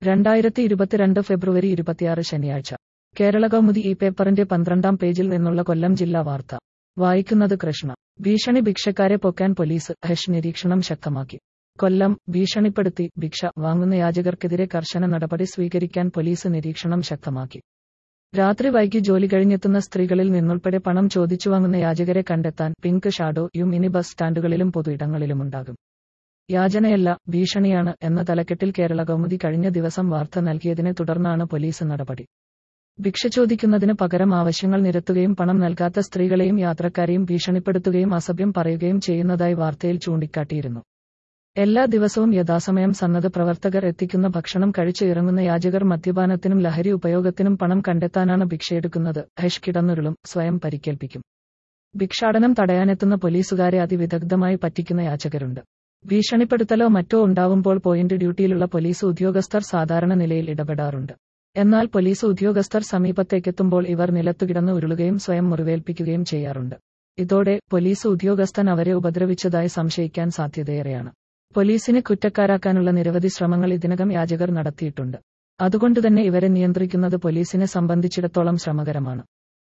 രണ്ടായിരത്തി ഇരുപത്തിരണ്ട് ഫെബ്രുവരി ഇരുപത്തിയാറ് ശനിയാഴ്ച കേരള കൗമുദി ഈ പേപ്പറിന്റെ പന്ത്രണ്ടാം പേജിൽ നിന്നുള്ള കൊല്ലം ജില്ലാ വാർത്ത വായിക്കുന്നത് കൃഷ്ണ ഭീഷണി ഭിക്ഷക്കാരെ പൊക്കാൻ പോലീസ് ഹെഷ് നിരീക്ഷണം ശക്തമാക്കി കൊല്ലം ഭീഷണിപ്പെടുത്തി ഭിക്ഷ വാങ്ങുന്ന യാചകർക്കെതിരെ കർശന നടപടി സ്വീകരിക്കാൻ പോലീസ് നിരീക്ഷണം ശക്തമാക്കി രാത്രി വൈകി ജോലി കഴിഞ്ഞെത്തുന്ന സ്ത്രീകളിൽ നിന്നുൾപ്പെടെ പണം ചോദിച്ചു വാങ്ങുന്ന യാചകരെ കണ്ടെത്താൻ പിങ്ക് ഷാഡോ യു മിനി ബസ് സ്റ്റാൻഡുകളിലും പൊതു ഇടങ്ങളിലുമുണ്ടാകും യാചനയല്ല ഭീഷണിയാണ് എന്ന തലക്കെട്ടിൽ കേരള കൗമുദി കഴിഞ്ഞ ദിവസം വാർത്ത നൽകിയതിനെ തുടർന്നാണ് പോലീസ് നടപടി ഭിക്ഷ ചോദിക്കുന്നതിന് പകരം ആവശ്യങ്ങൾ നിരത്തുകയും പണം നൽകാത്ത സ്ത്രീകളെയും യാത്രക്കാരെയും ഭീഷണിപ്പെടുത്തുകയും അസഭ്യം പറയുകയും ചെയ്യുന്നതായി വാർത്തയിൽ ചൂണ്ടിക്കാട്ടിയിരുന്നു എല്ലാ ദിവസവും യഥാസമയം സന്നദ്ധ പ്രവർത്തകർ എത്തിക്കുന്ന ഭക്ഷണം കഴിച്ച് ഇറങ്ങുന്ന യാചകർ മദ്യപാനത്തിനും ലഹരി ഉപയോഗത്തിനും പണം കണ്ടെത്താനാണ് ഭിക്ഷയെടുക്കുന്നത് ഹെഷ് കിടന്നുരുളും സ്വയം പരിക്കേൽപ്പിക്കും ഭിക്ഷാടനം തടയാനെത്തുന്ന പോലീസുകാരെ അതിവിദഗ്ധമായി പറ്റിക്കുന്ന യാചകരുണ്ട് ഭീഷണിപ്പെടുത്തലോ മറ്റോ ഉണ്ടാവുമ്പോൾ പോയിന്റ് ഡ്യൂട്ടിയിലുള്ള പോലീസ് ഉദ്യോഗസ്ഥർ സാധാരണ നിലയിൽ ഇടപെടാറുണ്ട് എന്നാൽ പോലീസ് ഉദ്യോഗസ്ഥർ സമീപത്തേക്കെത്തുമ്പോൾ ഇവർ നിലത്തുകിടന്ന് ഉരുളുകയും സ്വയം മുറിവേൽപ്പിക്കുകയും ചെയ്യാറുണ്ട് ഇതോടെ പോലീസ് ഉദ്യോഗസ്ഥൻ അവരെ ഉപദ്രവിച്ചതായി സംശയിക്കാൻ സാധ്യതയേറെയാണ് പോലീസിനെ കുറ്റക്കാരാക്കാനുള്ള നിരവധി ശ്രമങ്ങൾ ഇതിനകം യാചകർ നടത്തിയിട്ടുണ്ട് അതുകൊണ്ടുതന്നെ ഇവരെ നിയന്ത്രിക്കുന്നത് പോലീസിനെ സംബന്ധിച്ചിടത്തോളം ശ്രമകരമാണ്